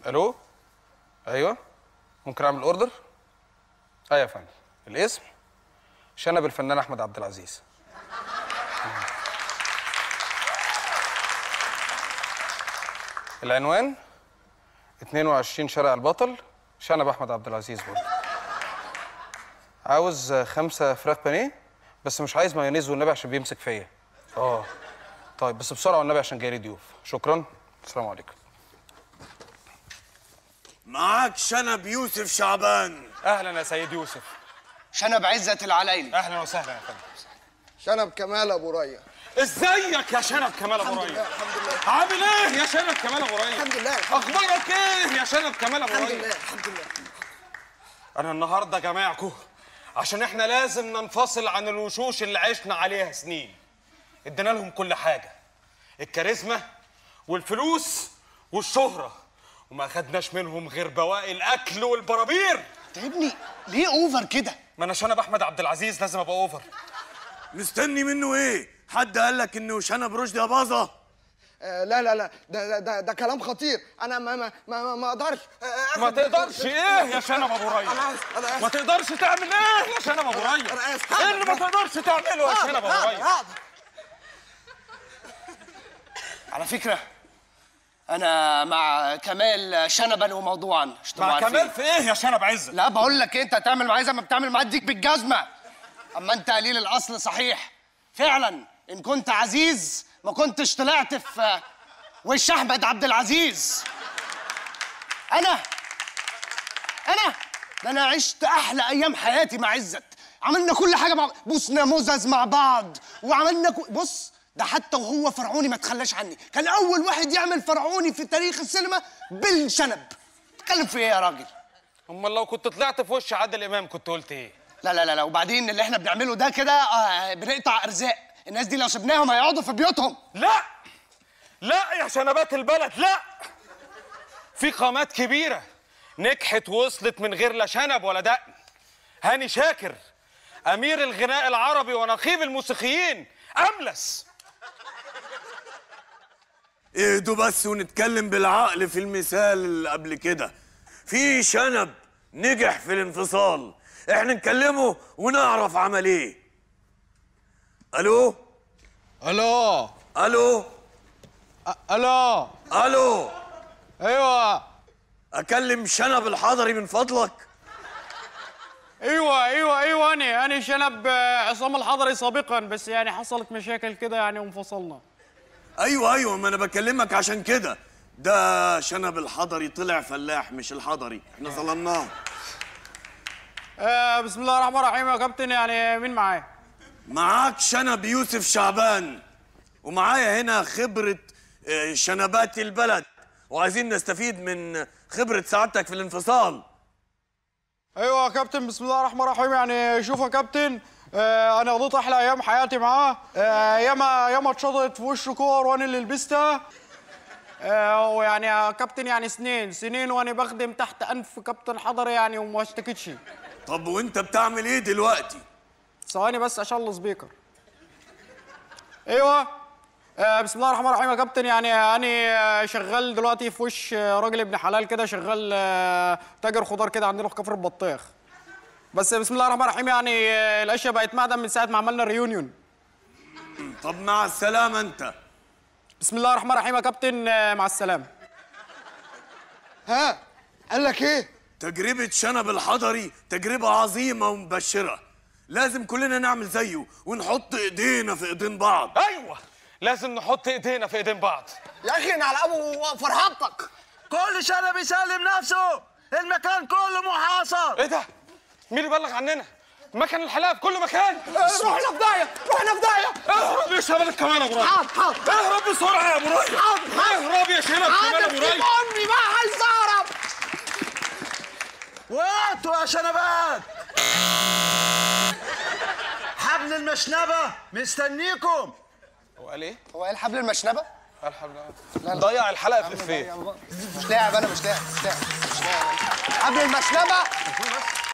الو ايوه ممكن اعمل اوردر ايوه يا فندم الاسم شنب الفنان احمد عبد العزيز العنوان 22 شارع البطل شنب احمد عبد العزيز برضه عاوز خمسة فراخ بانيه بس مش عايز مايونيز والنبي عشان بيمسك فيا اه طيب بس بسرعه والنبي عشان جاي لي ضيوف شكرا السلام عليكم معاك شنب يوسف شعبان اهلا يا سيد يوسف شنب عزت العلايلي اهلا وسهلا يا فندم شنب كمال ابو ريا ازيك يا شنب كمال ابو الحمد لله ريا الحمد لله عامل ايه يا شنب كمال ابو ريا الحمد لله الحمد اخبارك ايه يا شنب كمال ابو الحمد ريا لله الحمد لله انا النهارده جماعكم عشان احنا لازم ننفصل عن الوشوش اللي عشنا عليها سنين ادينا لهم كل حاجه الكاريزما والفلوس والشهره وما خدناش منهم غير بواقي الاكل والبرابير يا ابني ليه اوفر كده ما انا شنب احمد عبد العزيز لازم ابقى اوفر مستني منه ايه حد قال لك انه شنب رشدي يا باظه آه لا لا لا ده ده, ده, ده كلام خطير انا ما ما ما, ما, ما اقدرش آه، ما آخد- تقدرش ايه يا شنب ابو ريا انا اسف انا ما اسف تقدرش تعمل ايه يا شنب ابو ريا أنا آسف. ايه اللي ما تقدرش تعمله يا شنب ابو حاضر، ريا حاضر. على فكره انا مع كمال شنبا وموضوعا مش تبقوا مع عارفين. كمال في ايه يا شنب عزت لا بقول لك إيه، انت هتعمل معايا زي ما بتعمل معاه اديك بالجزمه اما انت قليل الاصل صحيح فعلا ان كنت عزيز ما كنتش طلعت في وش احمد عبد العزيز انا انا ده انا عشت احلى ايام حياتي مع عزت عملنا كل حاجه مع بوسنا مزز مع بعض وعملنا كل... بص ده حتى وهو فرعوني ما تخلاش عني كان اول واحد يعمل فرعوني في تاريخ السينما بالشنب تتكلم في ايه يا راجل امال لو كنت طلعت في وش عادل امام كنت قلت ايه لا لا لا لا وبعدين اللي احنا بنعمله ده كده آه بنقطع ارزاق الناس دي لو سبناهم هيقعدوا في بيوتهم لا لا يا شنبات البلد لا في قامات كبيرة نجحت وصلت من غير لا شنب ولا دقن هاني شاكر أمير الغناء العربي ونقيب الموسيقيين أملس اهدوا بس ونتكلم بالعقل في المثال اللي قبل كده في شنب نجح في الانفصال احنا نكلمه ونعرف عمل ايه الو الو الو الو الو ايوه اكلم شنب الحضري من فضلك ايوه ايوه ايوه انا انا شنب آه، عصام الحضري سابقا بس يعني حصلت مشاكل كده يعني وانفصلنا ايوه ايوه ما انا بكلمك عشان كده ده شنب الحضري طلع فلاح مش الحضري احنا ظلمناه آه بسم الله الرحمن الرحيم يا كابتن يعني مين معايا معاك شنب يوسف شعبان ومعايا هنا خبرة آه، شنبات البلد وعايزين نستفيد من خبرة سعادتك في الانفصال ايوه يا كابتن بسم الله الرحمن الرحيم يعني شوف يا كابتن آه انا قضيت احلى ايام حياتي معاه آه ياما ياما اتشطت في وشه كور وانا اللي لبستها آه ويعني يا كابتن يعني سنين سنين وانا بخدم تحت انف كابتن حضري يعني وما اشتكيتش طب وانت بتعمل ايه دلوقتي ثواني بس عشان السبيكر ايوه آه بسم الله الرحمن الرحيم يا كابتن يعني انا آه، شغال دلوقتي في وش آه، راجل ابن حلال كده شغال آه، تاجر خضار كده عندنا في كفر البطيخ بس بسم الله الرحمن الرحيم يعني آه، الاشياء بقت معدن من ساعه ما عملنا الريونيون طب مع السلامة انت بسم الله الرحمن الرحيم يا كابتن آه، مع السلامه ها قال لك ايه تجربة شنب الحضري تجربة عظيمة ومبشرة لازم كلنا نعمل زيه ونحط ايدينا في ايدين بعض أيوة لازم نحط إيدينا في إيدين بعض يا اخي انا على ابو فرحتك كل شنب يسلم نفسه المكان كله محاصر إيه ده؟ مين اللي بلغ عننا؟ مكان الحلاقة في كل مكان رحنا في داهيه رحنا في داهيه اهرب يا شباب كمان ابو ريا حاضر حاضر اهرب بسرعة يا ابو ريا حاضر حاضر اهرب يا شباب كمان حاضر ابو ريا امي ما عايز اهرب وقتوا يا شنبات حبل المشنبة مستنيكم هو قال ايه؟ هو ايه الحبل المشنبه الحمد لله ضيع الحلقة في الإفيه مش لاعب انا مش لاعب مش لاعب مش لاعب حبل المشنبه